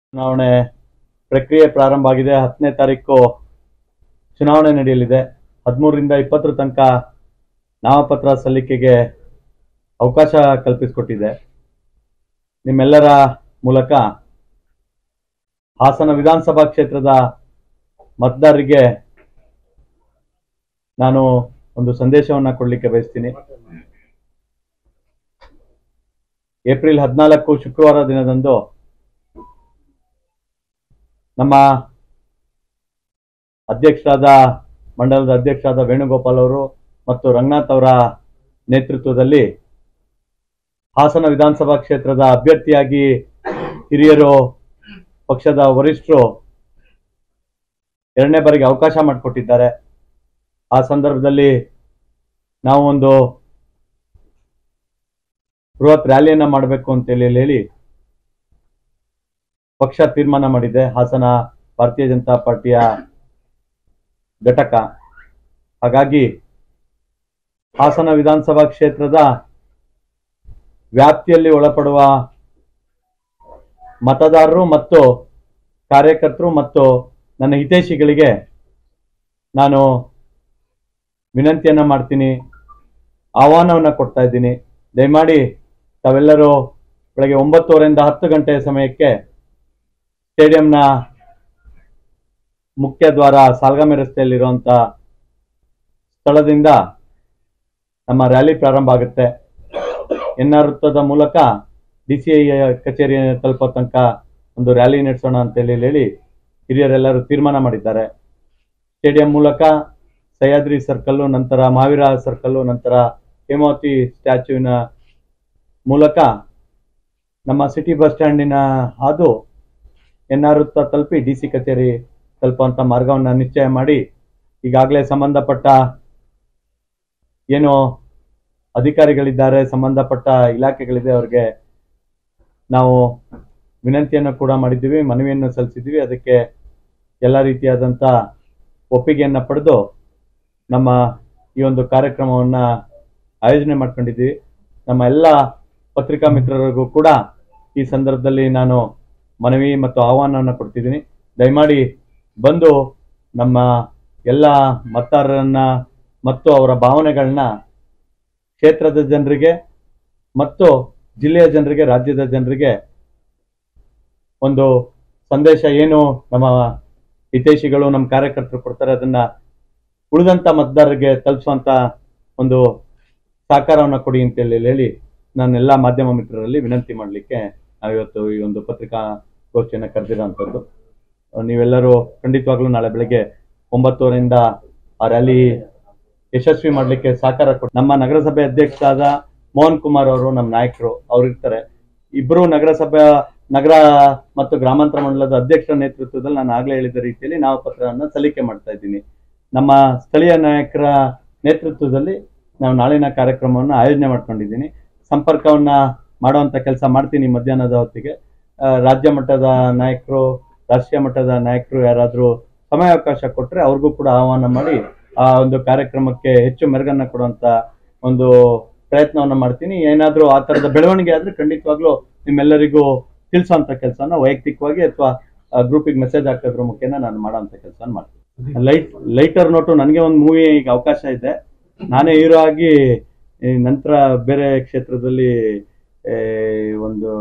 ಚುನಾವಣೆ ಪ್ರಕ್ರಿಯೆ ಪ್ರಾರಂಭ ಆಗಿದೆ ಹತ್ತನೇ ತಾರೀಕು ಚುನಾವಣೆ ನಡೆಯಲಿದೆ ಹದಿಮೂರರಿಂದ ಇಪ್ಪತ್ತರ ತನಕ ನಾಮಪತ್ರ ಸಲ್ಲಿಕೆಗೆ ಅವಕಾಶ ಕಲ್ಪಿಸಿಕೊಟ್ಟಿದೆ ನಿಮ್ಮೆಲ್ಲರ ಮೂಲಕ ಹಾಸನ ವಿಧಾನಸಭಾ ಕ್ಷೇತ್ರದ ಮತದಾರರಿಗೆ ನಾನು ಒಂದು ಸಂದೇಶವನ್ನ ಕೊಡಲಿಕ್ಕೆ ಬಯಸ್ತೀನಿ ಏಪ್ರಿಲ್ ಹದಿನಾಲ್ಕು ಶುಕ್ರವಾರ ದಿನದಂದು ನಮ್ಮ ಅಧ್ಯಕ್ಷರಾದ ಮಂಡಲದ ಅಧ್ಯಕ್ಷರಾದ ವೇಣುಗೋಪಾಲ್ ಅವರು ಮತ್ತು ರಂಗನಾಥ್ ಅವರ ನೇತೃತ್ವದಲ್ಲಿ ಹಾಸನ ವಿಧಾನಸಭಾ ಕ್ಷೇತ್ರದ ಅಭ್ಯರ್ಥಿಯಾಗಿ ಹಿರಿಯರು ಪಕ್ಷದ ವರಿಷ್ಠರು ಎರಡನೇ ಬಾರಿಗೆ ಅವಕಾಶ ಮಾಡಿಕೊಟ್ಟಿದ್ದಾರೆ ಆ ಸಂದರ್ಭದಲ್ಲಿ ನಾವು ಒಂದು ಬೃಹತ್ ರ್ಯಾಲಿಯನ್ನ ಮಾಡಬೇಕು ಅಂತೇಳಿ ಹೇಳಿ ಪಕ್ಷ ತೀರ್ಮಾನ ಮಾಡಿದೆ ಹಾಸನ ಭಾರತೀಯ ಜನತಾ ಪಾರ್ಟಿಯ ಘಟಕ ಹಾಗಾಗಿ ಹಾಸನ ವಿಧಾನಸಭಾ ಕ್ಷೇತ್ರದ ವ್ಯಾಪ್ತಿಯಲ್ಲಿ ಒಳಪಡುವ ಮತದಾರರು ಮತ್ತು ಕಾರ್ಯಕರ್ತರು ಮತ್ತು ನನ್ನ ಹಿತೈಷಿಗಳಿಗೆ ನಾನು ವಿನಂತಿಯನ್ನ ಮಾಡ್ತೀನಿ ಆಹ್ವಾನವನ್ನ ಕೊಡ್ತಾ ಇದ್ದೀನಿ ದಯಮಾಡಿ ತಾವೆಲ್ಲರೂ ಬೆಳಗ್ಗೆ ಒಂಬತ್ತುವರೆಯಿಂದ ಹತ್ತು ಗಂಟೆಯ ಸಮಯಕ್ಕೆ ಸ್ಟೇಡಿಯಂನ ಮುಖ್ಯ ದ್ವಾರ ಸಾಲ್ಗಾಮೆ ರಸ್ತೆಯಲ್ಲಿರುವಂತ ಸ್ಥಳದಿಂದ ನಮ್ಮ ರ್ಯಾಲಿ ಪ್ರಾರಂಭ ಆಗುತ್ತೆ ಎನ್ ಆರ್ ವೃತ್ತದ ಮೂಲಕ ಡಿ ಸಿ ಐ ಕಚೇರಿ ತಲುಪೋ ತನಕ ಒಂದು ರ್ಯಾಲಿ ನಡೆಸೋಣ ಅಂತೇಳಿ ಹೇಳಿ ಹಿರಿಯರೆಲ್ಲರೂ ತೀರ್ಮಾನ ಮಾಡಿದ್ದಾರೆ ಸ್ಟೇಡಿಯಂ ಮೂಲಕ ಸಹ್ಯಾದ್ರಿ ಸರ್ಕಲ್ಲು ನಂತರ ಮಹಾವೀರ ಸರ್ಕಲ್ಲು ನಂತರ ಹೇಮಾವತಿ ಸ್ಟ್ಯಾಚ್ಯೂವಿನ ಮೂಲಕ ನಮ್ಮ ಸಿಟಿ ಬಸ್ ಸ್ಟ್ಯಾಂಡಿನ ಹಾದು ಎನ್ ಆರ್ ವೃತ್ತ ತಲುಪಿ ಡಿ ಸಿ ಕಚೇರಿ ತಲುಪುವಂತ ಮಾರ್ಗವನ್ನು ನಿಶ್ಚಯ ಮಾಡಿ ಈಗಾಗಲೇ ಸಂಬಂಧಪಟ್ಟ ಏನು ಅಧಿಕಾರಿಗಳಿದ್ದಾರೆ ಸಂಬಂಧಪಟ್ಟ ಇಲಾಖೆಗಳಿದೆ ಅವ್ರಿಗೆ ನಾವು ವಿನಂತಿಯನ್ನು ಕೂಡ ಮಾಡಿದ್ದೀವಿ ಮನವಿಯನ್ನು ಸಲ್ಲಿಸಿದ್ದೀವಿ ಅದಕ್ಕೆ ಎಲ್ಲ ರೀತಿಯಾದಂಥ ಒಪ್ಪಿಗೆಯನ್ನು ಪಡೆದು ನಮ್ಮ ಈ ಒಂದು ಕಾರ್ಯಕ್ರಮವನ್ನ ಆಯೋಜನೆ ಮಾಡ್ಕೊಂಡಿದ್ದೀವಿ ನಮ್ಮ ಎಲ್ಲ ಪತ್ರಿಕಾ ಮಿತ್ರರಿಗೂ ಕೂಡ ಈ ಸಂದರ್ಭದಲ್ಲಿ ನಾನು ಮನವಿ ಮತ್ತು ಆಹ್ವಾನವನ್ನು ಕೊಡ್ತಿದ್ದೀನಿ ದಯಮಾಡಿ ಬಂದು ನಮ್ಮ ಎಲ್ಲ ಮತದಾರರನ್ನ ಮತ್ತು ಅವರ ಭಾವನೆಗಳನ್ನ ಕ್ಷೇತ್ರದ ಜನರಿಗೆ ಮತ್ತು ಜಿಲ್ಲೆಯ ಜನರಿಗೆ ರಾಜ್ಯದ ಜನರಿಗೆ ಒಂದು ಸಂದೇಶ ಏನು ನಮ್ಮ ಹಿತೈಷಿಗಳು ನಮ್ಮ ಕಾರ್ಯಕರ್ತರು ಕೊಡ್ತಾರೆ ಅದನ್ನ ಉಳಿದಂತ ಮತದಾರರಿಗೆ ತಲುಪಿಸುವಂತ ಒಂದು ಸಹಕಾರವನ್ನು ಕೊಡಿ ಅಂತೇಳಿ ಹೇಳಿ ನಾನೆಲ್ಲ ಮಾಧ್ಯಮ ಮಿತ್ರರಲ್ಲಿ ವಿನಂತಿ ಮಾಡಲಿಕ್ಕೆ ನಾವಿವತ್ತು ಈ ಒಂದು ಪತ್ರಿಕಾ ಗೋಷ್ಠಿಯನ್ನು ಕರೆದಿರೋಂಥದ್ದು ನೀವೆಲ್ಲರೂ ಖಂಡಿತವಾಗ್ಲೂ ನಾಳೆ ಬೆಳಗ್ಗೆ ಒಂಬತ್ತುವರೆಯಿಂದ ಆ ರ್ಯಾಲಿ ಯಶಸ್ವಿ ಮಾಡಲಿಕ್ಕೆ ಸಹಕಾರ ಕೊಟ್ಟು ನಮ್ಮ ನಗರಸಭೆ ಅಧ್ಯಕ್ಷರಾದ ಮೋಹನ್ ಕುಮಾರ್ ಅವರು ನಮ್ಮ ನಾಯಕರು ಅವ್ರು ಇರ್ತಾರೆ ಇಬ್ಬರು ನಗರಸಭೆ ನಗರ ಮತ್ತು ಗ್ರಾಮಾಂತರ ಮಂಡಲದ ಅಧ್ಯಕ್ಷರ ನೇತೃತ್ವದಲ್ಲಿ ನಾನು ಆಗ್ಲೇ ಹೇಳಿದ ರೀತಿಯಲ್ಲಿ ನಾವು ಪತ್ರವನ್ನು ಸಲ್ಲಿಕೆ ಮಾಡ್ತಾ ಇದ್ದೀನಿ ನಮ್ಮ ಸ್ಥಳೀಯ ನಾಯಕರ ನೇತೃತ್ವದಲ್ಲಿ ನಾವು ನಾಳಿನ ಕಾರ್ಯಕ್ರಮವನ್ನು ಆಯೋಜನೆ ಮಾಡ್ಕೊಂಡಿದ್ದೀನಿ ಸಂಪರ್ಕವನ್ನ ಮಾಡುವಂತ ಕೆಲಸ ಮಾಡ್ತೀನಿ ಮಧ್ಯಾಹ್ನದ ಹೊತ್ತಿಗೆ ಆ, ರಾಜ್ಯ ಮಟ್ಟದ ನಾಯಕರು ರಾಷ್ಟ್ರೀಯ ಮಟ್ಟದ ನಾಯಕರು ಯಾರಾದರೂ ಸಮಯಾವಕಾಶ ಕೊಟ್ಟರೆ ಅವ್ರಿಗೂ ಕೂಡ ಆಹ್ವಾನ ಮಾಡಿ ಆ ಒಂದು ಕಾರ್ಯಕ್ರಮಕ್ಕೆ ಹೆಚ್ಚು ಮೆರುಗನ್ನ ಕೊಡುವಂತ ಒಂದು ಪ್ರಯತ್ನವನ್ನ ಮಾಡ್ತೀನಿ ಏನಾದ್ರೂ ಆ ತರದ ಬೆಳವಣಿಗೆ ಆದ್ರೆ ಖಂಡಿತವಾಗ್ಲೂ ನಿಮ್ಮೆಲ್ಲರಿಗೂ ತಿಳಿಸುವಂತ ಕೆಲಸನ ವೈಯಕ್ತಿಕವಾಗಿ ಅಥವಾ ಗ್ರೂಪಿಗೆ ಮೆಸೇಜ್ ಹಾಕೋದ್ರ ಮುಖೇನ ನಾನು ಮಾಡೋಂಥ ಕೆಲಸ ಮಾಡ್ತೀನಿ ಲೈಟ್ ಲೈಟರ್ ನೋಟು ನನಗೆ ಒಂದು ಮೂವಿ ಈಗ ಅವಕಾಶ ಇದೆ ನಾನೇ ಹೀರೋ ಆಗಿ ಈ ನಂತರ ಬೇರೆ ಕ್ಷೇತ್ರದಲ್ಲಿ ಏ, ಒಂದು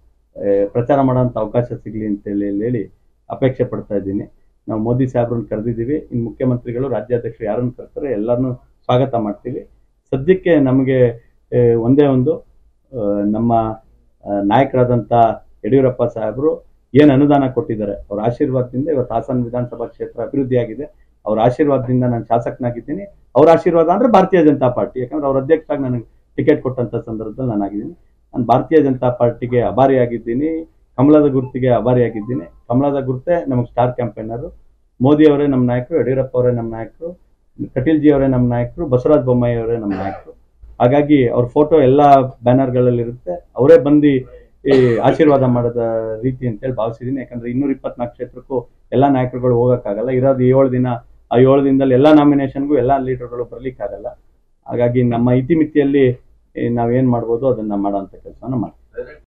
ಏ, ಪ್ರಚಾರ ಮಾಡೋಂಥ ಅವಕಾಶ ಸಿಗ್ಲಿ ಅಂತೇಳಿ ಹೇಳಿ ಅಪೇಕ್ಷೆ ಪಡ್ತಾ ಇದ್ದೀನಿ ನಾವು ಮೋದಿ ಸಾಹೇಬ್ರನ್ನ ಕರೆದಿದ್ದೀವಿ ಇನ್ನು ಮುಖ್ಯಮಂತ್ರಿಗಳು ರಾಜ್ಯಾಧ್ಯಕ್ಷರು ಯಾರನ್ನು ಕರ್ತಾರೆ ಎಲ್ಲರನ್ನೂ ಸ್ವಾಗತ ಮಾಡ್ತೀವಿ ಸದ್ಯಕ್ಕೆ ನಮಗೆ ಏ, ಒಂದೇ ಒಂದು ಆ, ನಮ್ಮ ಆ, ನಾಯಕರಾದಂಥ ಯಡಿಯೂರಪ್ಪ ಸಾಹೇಬರು ಏನು ಅನುದಾನ ಕೊಟ್ಟಿದ್ದಾರೆ ಅವ್ರ ಆಶೀರ್ವಾದದಿಂದ ಇವತ್ತು ಹಾಸನ ವಿಧಾನಸಭಾ ಕ್ಷೇತ್ರ ಅಭಿವೃದ್ಧಿಯಾಗಿದೆ ಅವ್ರ ಆಶೀರ್ವಾದದಿಂದ ನಾನು ಶಾಸಕನಾಗಿದ್ದೀನಿ ಅವ್ರ ಆಶೀರ್ವಾದ ಅಂದ್ರೆ ಭಾರತೀಯ ಜನತಾ ಪಾರ್ಟಿ ಯಾಕಂದ್ರೆ ಅವ್ರ ಅಧ್ಯಕ್ಷರಾಗಿ ನನಗೆ ಟಿಕೆಟ್ ಕೊಟ್ಟಂತ ಸಂದರ್ಭದಲ್ಲಿ ನಾನು ಆಗಿದ್ದೀನಿ ನಾನು ಭಾರತೀಯ ಜನತಾ ಪಾರ್ಟಿಗೆ ಅಭಾರಿಯಾಗಿದ್ದೀನಿ ಕಮಲದ ಗುರುತಿಗೆ ಅಭಾರಿಯಾಗಿದ್ದೀನಿ ಕಮಲದ ಗುರುತೆ ನಮಗೆ ಸ್ಟಾರ್ ಕ್ಯಾಂಪೇನರು ಮೋದಿ ಅವರೇ ನಮ್ಮ ನಾಯಕರು ಯಡಿಯೂರಪ್ಪ ಅವರೇ ನಮ್ಮ ನಾಯಕರು ಕಟೀಲ್ ಜಿ ಅವರೇ ನಮ್ಮ ನಾಯಕರು ಬಸವರಾಜ ಬೊಮ್ಮಾಯಿ ಅವರೇ ನಮ್ಮ ನಾಯಕರು ಹಾಗಾಗಿ ಅವ್ರ ಫೋಟೋ ಎಲ್ಲ ಬ್ಯಾನರ್ಗಳಲ್ಲಿ ಇರುತ್ತೆ ಅವರೇ ಬಂದು ಈ ಆಶೀರ್ವಾದ ಮಾಡೋದ ರೀತಿ ಅಂತೇಳಿ ಭಾವಿಸಿದ್ದೀನಿ ಯಾಕಂದ್ರೆ ಇನ್ನೂರ ಇಪ್ಪತ್ನಾಲ್ಕು ಕ್ಷೇತ್ರಕ್ಕೂ ಎಲ್ಲ ನಾಯಕರುಗಳು ಹೋಗಕ್ಕಾಗಲ್ಲ ಇರೋದು ಏಳು ದಿನ ಆ ಏಳು ದಿನದಲ್ಲಿ ಎಲ್ಲ ನಾಮಿನೇಷನ್ಗೂ ಎಲ್ಲ ಲೀಡರ್ಗಳು ಬರ್ಲಿಕ್ಕಾಗಲ್ಲ ಹಾಗಾಗಿ ನಮ್ಮ ಇತಿಮಿತಿಯಲ್ಲಿ ಈ ನಾವೇನ್ ಮಾಡ್ಬೋದು ಅದನ್ನ ಮಾಡೋಂಥ ಕೆಲಸನ ಮಾಡ್ತೀವಿ